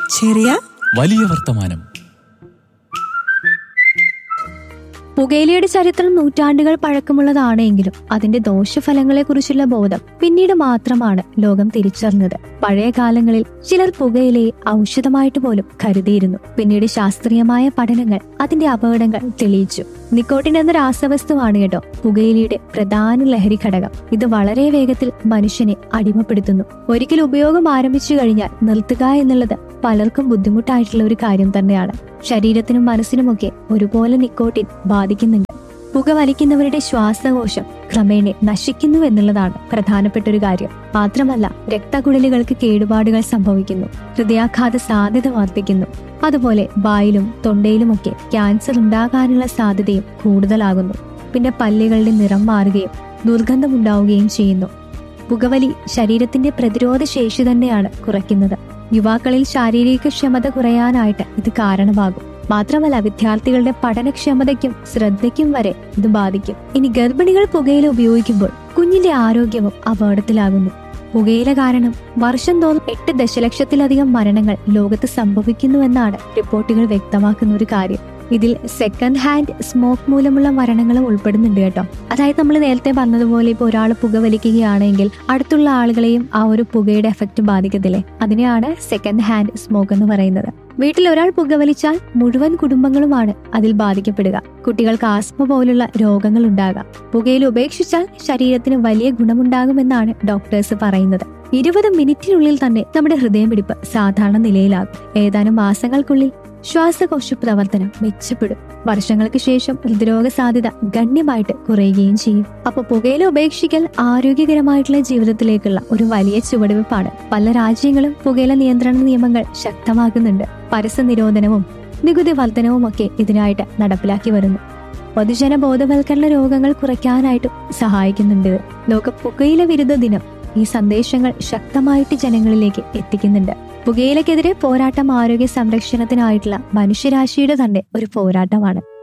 ചെറിയ വലിയ വർത്തമാനം പുകയിലയുടെ ചരിത്രം നൂറ്റാണ്ടുകൾ പഴക്കമുള്ളതാണെങ്കിലും അതിന്റെ ദോഷഫലങ്ങളെക്കുറിച്ചുള്ള ബോധം പിന്നീട് മാത്രമാണ് ലോകം തിരിച്ചറിഞ്ഞത് പഴയ കാലങ്ങളിൽ ചിലർ പുകയിലയെ ഔഷധമായിട്ട് പോലും കരുതിയിരുന്നു പിന്നീട് ശാസ്ത്രീയമായ പഠനങ്ങൾ അതിന്റെ അപകടങ്ങൾ തെളിയിച്ചു നിക്കോട്ടിൻ എന്ന രാസവസ്തുവാണ് കേട്ടോ പുകയിലയുടെ പ്രധാന ലഹരി ഘടകം ഇത് വളരെ വേഗത്തിൽ മനുഷ്യനെ അടിമപ്പെടുത്തുന്നു ഒരിക്കൽ ഉപയോഗം ആരംഭിച്ചു കഴിഞ്ഞാൽ നിർത്തുക എന്നുള്ളത് പലർക്കും ബുദ്ധിമുട്ടായിട്ടുള്ള ഒരു കാര്യം തന്നെയാണ് ശരീരത്തിനും മനസ്സിനുമൊക്കെ ഒരുപോലെ നിക്കോട്ടിൻ ബാധിക്കുന്നുണ്ട് പുക വലിക്കുന്നവരുടെ ശ്വാസകോശം ക്രമേണ നശിക്കുന്നു എന്നുള്ളതാണ് പ്രധാനപ്പെട്ട ഒരു കാര്യം മാത്രമല്ല രക്തക്കുഴലുകൾക്ക് കേടുപാടുകൾ സംഭവിക്കുന്നു ഹൃദയാഘാത സാധ്യത വർദ്ധിക്കുന്നു അതുപോലെ വായിലും തൊണ്ടയിലുമൊക്കെ ക്യാൻസർ ഉണ്ടാകാനുള്ള സാധ്യതയും കൂടുതലാകുന്നു പിന്നെ പല്ലുകളുടെ നിറം മാറുകയും ദുർഗന്ധമുണ്ടാവുകയും ചെയ്യുന്നു പുകവലി ശരീരത്തിന്റെ പ്രതിരോധ ശേഷി തന്നെയാണ് കുറയ്ക്കുന്നത് യുവാക്കളിൽ ശാരീരിക ക്ഷമത കുറയാനായിട്ട് ഇത് കാരണമാകും മാത്രമല്ല വിദ്യാർത്ഥികളുടെ പഠനക്ഷമതയ്ക്കും ശ്രദ്ധയ്ക്കും വരെ ഇത് ബാധിക്കും ഇനി ഗർഭിണികൾ പുകയില ഉപയോഗിക്കുമ്പോൾ കുഞ്ഞിന്റെ ആരോഗ്യവും അപകടത്തിലാകുന്നു പുകയില കാരണം വർഷം തോറും എട്ട് ദശലക്ഷത്തിലധികം മരണങ്ങൾ ലോകത്ത് സംഭവിക്കുന്നുവെന്നാണ് റിപ്പോർട്ടുകൾ വ്യക്തമാക്കുന്ന ഒരു കാര്യം ഇതിൽ സെക്കൻഡ് ഹാൻഡ് സ്മോക്ക് മൂലമുള്ള മരണങ്ങളും ഉൾപ്പെടുന്നുണ്ട് കേട്ടോ അതായത് നമ്മൾ നേരത്തെ പറഞ്ഞതുപോലെ ഇപ്പോൾ ഒരാൾ പുക വലിക്കുകയാണെങ്കിൽ അടുത്തുള്ള ആളുകളെയും ആ ഒരു പുകയുടെ എഫക്റ്റ് ബാധിക്കത്തില്ലേ അതിനെയാണ് സെക്കൻഡ് ഹാൻഡ് സ്മോക്ക് എന്ന് പറയുന്നത് വീട്ടിൽ ഒരാൾ പുകവലിച്ചാൽ മുഴുവൻ കുടുംബങ്ങളുമാണ് അതിൽ ബാധിക്കപ്പെടുക കുട്ടികൾക്ക് ആസ്മ പോലുള്ള രോഗങ്ങൾ ഉണ്ടാകാം പുകയിൽ ഉപേക്ഷിച്ചാൽ ശരീരത്തിന് വലിയ ഗുണമുണ്ടാകുമെന്നാണ് ഡോക്ടേഴ്സ് പറയുന്നത് ഇരുപത് മിനിറ്റിനുള്ളിൽ തന്നെ നമ്മുടെ ഹൃദയമിടിപ്പ് സാധാരണ നിലയിലാകും ഏതാനും മാസങ്ങൾക്കുള്ളിൽ ശ്വാസകോശ പ്രവർത്തനം മെച്ചപ്പെടും വർഷങ്ങൾക്ക് ശേഷം ഹൃദ്രോഗ സാധ്യത ഗണ്യമായിട്ട് കുറയുകയും ചെയ്യും അപ്പൊ പുകയില ഉപേക്ഷിക്കൽ ആരോഗ്യകരമായിട്ടുള്ള ജീവിതത്തിലേക്കുള്ള ഒരു വലിയ ചുവടുവെപ്പാണ് പല രാജ്യങ്ങളും പുകയില നിയന്ത്രണ നിയമങ്ങൾ ശക്തമാക്കുന്നുണ്ട് പരസ്യ നിരോധനവും നികുതി വർധനവും ഒക്കെ ഇതിനായിട്ട് നടപ്പിലാക്കി വരുന്നു പൊതുജന ബോധവൽക്കരണ രോഗങ്ങൾ കുറയ്ക്കാനായിട്ടും സഹായിക്കുന്നുണ്ട് ഇത്. ലോക പുകയില വിരുദ്ധ ദിനം ഈ സന്ദേശങ്ങൾ ശക്തമായിട്ട് ജനങ്ങളിലേക്ക് എത്തിക്കുന്നുണ്ട് പുകയിലക്കെതിരെ പോരാട്ടം ആരോഗ്യ സംരക്ഷണത്തിനായിട്ടുള്ള മനുഷ്യരാശിയുടെ തന്നെ ഒരു പോരാട്ടമാണ്